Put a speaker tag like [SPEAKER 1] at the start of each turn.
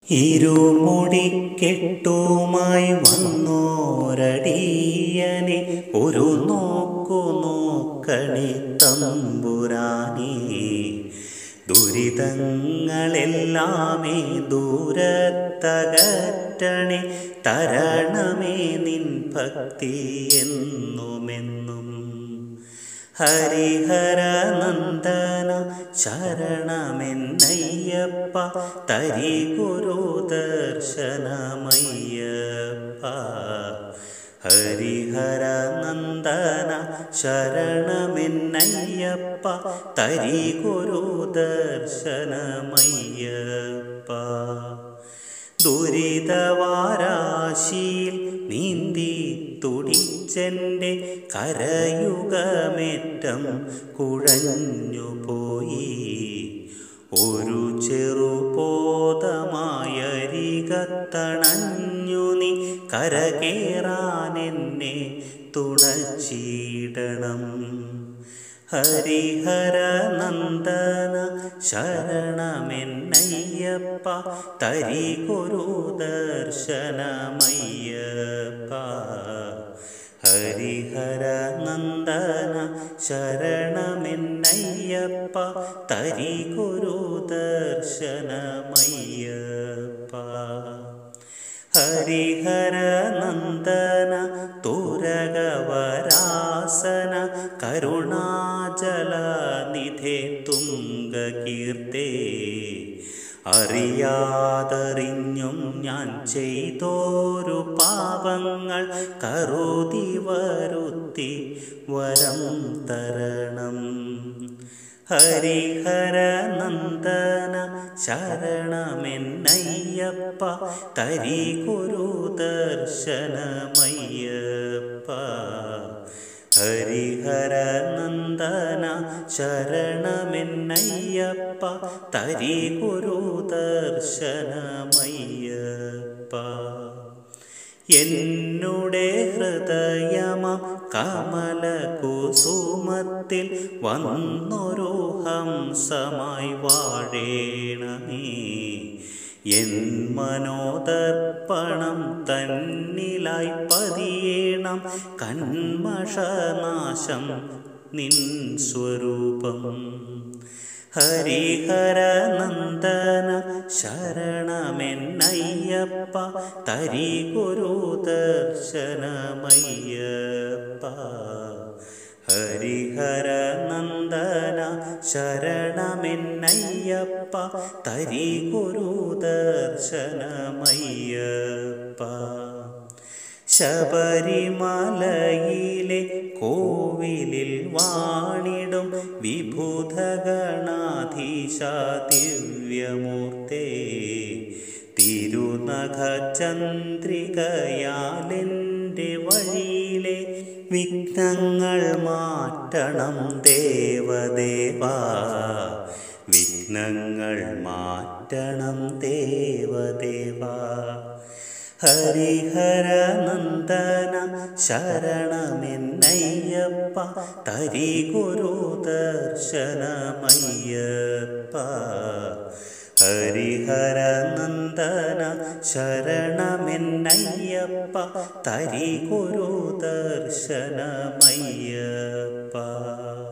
[SPEAKER 1] ഇരുമുടിക്കെട്ടുമായി വന്നോരടിയനെ ഒരു നോക്കു നോക്കണി തമ്പുരാനേ ദുരിതങ്ങളെല്ലാമേ ദൂരത്തകറ്റണേ തരണമേ നിൻ ഭക്തി എന്നുമെന്നും ഹരിഹരനന്ദന ശരണമെന്നയ്യപ്പ തരി ഗുരു ദർശനമയ്യപ്പ ഹരിഹരനന്ദന ശരണമെന്നയ്യപ്പ തരി ഗുരു ദർശനമയ്യപ്പ ദുരിതവാരാശിയിൽ നീന്തി തുടിച്ചെൻ്റെ കരയുഗമേറ്റം കുഴഞ്ഞുപോയി ഒരു ചെറുപോതമായരികത്തണഞ്ഞു നീ കരകേറാൻ എന്നെ തുണച്ചിടണം ഹരിഹരനന്ദന ശരണമെന്നയ്യപ്പ തരി ഗുരു ദർശനമയ്യപ്പ ഹരിഹരനന്ദന ശരണമെന്നയ്യപ്പ തരി ഗുരു ദർശനമയ്യപ്പ ഹരിഹരനന്ദന തുരകവരാസന കരുണാചല നിധേ തുംഗകീർത്തേ അറിയാതറിഞ്ഞും ഞാൻ ചെയ്തോരു പാപങ്ങൾ കരുതി വരുത്തി വരം തരണം ഹരിഹരനന്ദന ശരണമെന്നയ്യപ്പ തരി ഗുരു ദർശനമയ്യപ്പ ഹരിഹരനന്ദന ശരണമെന്നയ്യപ്പ തരി ഗുരു ദർശനമയ്യപ്പ എന്നുടെ ഹൃദയമ കമല കുസുമത്തിൽ വന്നൊരു ഹംസമായി വാഴേണമേ എൻ മനോദർപ്പണം തന്നിലായി പതിയേണം കന്മഷനാശം നിൻ സ്വരൂപം ഹരിഹരനന്ദന ശരണമെന്നയ്യപ്പ തരി ഗുരു ദർശനമയ്യപ്പ ഹരിഹരനന്ദന ശരണമെന്നയ്യപ്പ തരി ഗുരു ദർശനമയ്യപ്പ ശബരിമലയിലെ കോവിലിൽ വാണിടും വിഭൂതഗണാധീശ ദിവ്യമൂർത്തേ തിരുനഖ ചന്ദ്രികയാലെൻ്റെ വഴിയിലെ വിഘ്നങ്ങൾ മാറ്റണം ദേവദേവാ വിഘ്നങ്ങൾ മാറ്റണം ദേവദേവാ ഹരിഹരനന്ദന ശരണമെന്നയ്യപ്പ തരി ഗുരു ദർശനമയ്യപ്പ ഹരിഹരനന്ദന ശരണമെന്നയ്യപ്പ തരി ഗുരു ദർശനമയ്യപ്പ